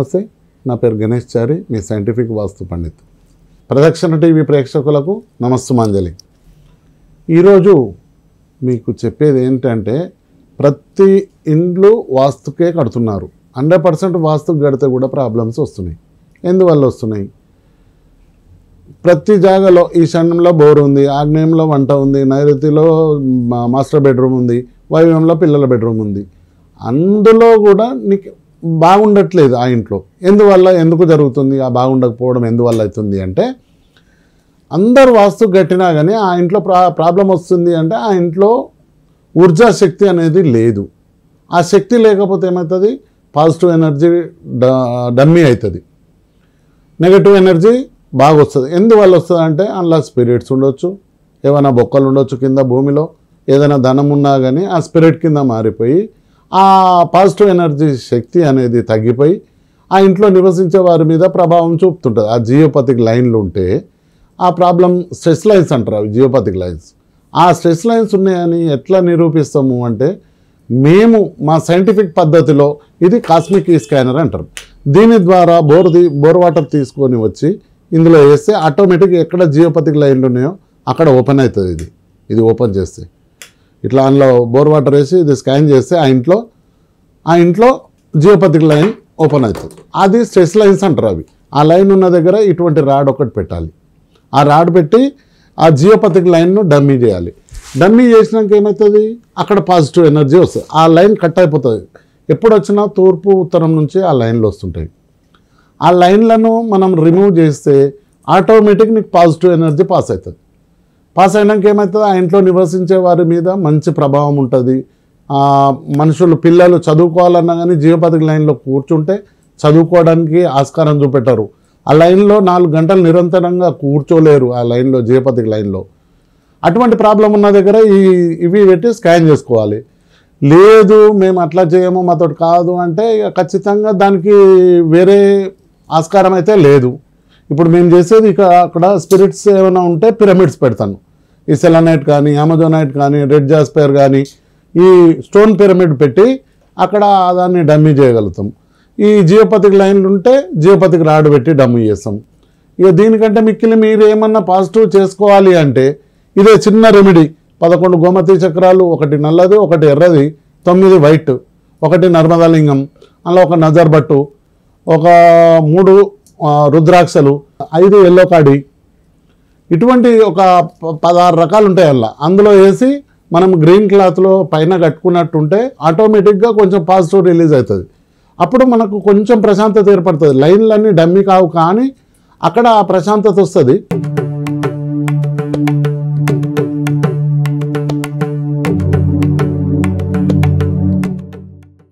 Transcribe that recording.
నమస్తే నా పేరు గణేష్ చారి మీ సైంటిఫిక్ వాస్తు పండిత్ ప్రదక్షిణ టీవీ ప్రేక్షకులకు నమస్సుమాంజలి ఈరోజు మీకు చెప్పేది ఏంటంటే ప్రతి ఇండ్లు వాస్తుకే కడుతున్నారు హండ్రెడ్ పర్సెంట్ వాస్తుకు కడితే కూడా ప్రాబ్లమ్స్ వస్తున్నాయి ఎందువల్ల వస్తున్నాయి ప్రతి జాగాలో ఈశాన్యంలో బోర్ ఉంది ఆగ్నేయంలో వంట ఉంది నైరుతిలో మా- మాస్టర్ బెడ్రూమ్ ఉంది వైవ్యంలో పిల్లల బెడ్రూమ్ ఉంది అందులో కూడా నీకు బాగుండట్లేదు ఆ ఇంట్లో ఎందువల్ల ఎందుకు జరుగుతుంది ఆ బాగుండకపోవడం ఎందువల్ల అవుతుంది అంటే అందరు వాస్తు కట్టినా కానీ ఆ ఇంట్లో ప్రా ప్రాబ్లం వస్తుంది అంటే ఆ ఇంట్లో ఊర్జా శక్తి అనేది లేదు ఆ శక్తి లేకపోతే ఏమవుతుంది పాజిటివ్ ఎనర్జీ డ డమ్మీ అవుతుంది నెగటివ్ ఎనర్జీ బాగా వస్తుంది ఎందువల్ల వస్తుంది అంటే అందులో స్పిరిట్స్ ఉండొచ్చు ఏమైనా బొక్కలు ఉండొచ్చు కింద భూమిలో ఏదైనా ధనం ఉన్నా కానీ ఆ స్పిరిట్ కింద మారిపోయి ఆ పాజిటివ్ ఎనర్జీ శక్తి అనేది తగ్గిపోయి ఆ ఇంట్లో నివసించే వారి మీద ప్రభావం చూపుతుంటుంది ఆ జియోపతిక్ లైన్లు ఉంటే ఆ ప్రాబ్లం స్ట్రెస్ లైన్స్ అంటారు అవి జియోపతిక్ లైన్స్ ఆ స్ట్రెస్ లైన్స్ ఉన్నాయని ఎట్లా నిరూపిస్తాము అంటే మేము మా సైంటిఫిక్ పద్ధతిలో ఇది కాస్మిక్ ఈ స్కానర్ అంటారు దీని ద్వారా బోర్ ది బోర్ వాటర్ తీసుకొని వచ్చి ఇందులో వేస్తే ఆటోమేటిక్ ఎక్కడ జియోపతిక్ లైన్లు ఉన్నాయో అక్కడ ఓపెన్ అవుతుంది ఇది ఇది ఓపెన్ చేస్తే ఇట్లా అందులో బోర్ వాటర్ వేసి ఇది స్కాన్ చేస్తే ఆ ఇంట్లో ఆ ఇంట్లో జియోపతిక్ లైన్ ఓపెన్ అవుతుంది అది స్ట్రెస్ లైన్స్ అంటారు అవి ఆ లైన్ ఉన్న దగ్గర ఇటువంటి రాడ్ ఒకటి పెట్టాలి ఆ రాడ్ పెట్టి ఆ జియోపతిక్ లైన్ను డమ్మీ చేయాలి డమ్మీ చేసినాక ఏమవుతుంది అక్కడ పాజిటివ్ ఎనర్జీ వస్తుంది ఆ లైన్ కట్ అయిపోతుంది ఎప్పుడు వచ్చినా తూర్పు ఉత్తరం నుంచి ఆ లైన్లు వస్తుంటాయి ఆ లైన్లను మనం రిమూవ్ చేస్తే ఆటోమేటిక్ నీకు పాజిటివ్ ఎనర్జీ పాస్ అవుతుంది పాస్ అయినాక ఏమవుతుంది ఆ ఇంట్లో నివసించే వారి మీద మంచి ప్రభావం ఉంటుంది ఆ, మనుషులు పిల్లలు చదువుకోవాలన్నా కానీ జియోపతిక్ లైన్లో కూర్చుంటే చదువుకోవడానికి ఆస్కారం చూపెట్టరు ఆ లైన్లో నాలుగు గంటలు నిరంతరంగా కూర్చోలేరు ఆ లైన్లో జియోపతిక్ లైన్లో అటువంటి ప్రాబ్లం ఉన్న దగ్గర ఈ ఇవి పెట్టి స్కాన్ చేసుకోవాలి లేదు మేము అట్లా చేయము మాతో కాదు అంటే ఇక ఖచ్చితంగా దానికి వేరే ఆస్కారం అయితే లేదు ఇప్పుడు మేము చేసేది ఇక అక్కడ స్పిరిట్స్ ఏమైనా ఉంటే పిరమిడ్స్ పెడతాను ఈ సెలనైట్ కానీ అమెజోనైట్ కానీ రెడ్ జాస్పేర్ కానీ ఈ స్టోన్ పిరమిడ్ పెట్టి అక్కడ దాన్ని డమ్మీ చేయగలుగుతాం ఈ జియోపతిక్ లైన్లు ఉంటే జియోపతిక్ రాడ్ పెట్టి డమ్మీ చేస్తాం ఇక దీనికంటే మిక్కిలి మీరు ఏమన్నా పాజిటివ్ చేసుకోవాలి అంటే ఇదే చిన్న రెమెడీ పదకొండు గోమతి చక్రాలు ఒకటి నల్లది ఒకటి ఎర్రది తొమ్మిది వైట్ ఒకటి నర్మదాలింగం అలా ఒక నజర్ బట్టు ఒక మూడు ఆ, రుద్రాక్షలు ఐదు ఎల్లో కాడి ఇటువంటి ఒక ప- పదహారు రకాలు ఉంటాయి అలా అందులో వేసి మనం గ్రీన్ క్లాత్లో పైన కట్టుకున్నట్టుంటే ఆటోమేటిక్గా కొంచెం పాజిటివ్ రిలీజ్ అవుతుంది అప్పుడు మనకు కొంచెం ప్రశాంతత ఏర్పడుతుంది లైన్లన్నీ డమ్మీ కావు కానీ అక్కడ ఆ ప్రశాంతత వస్తుంది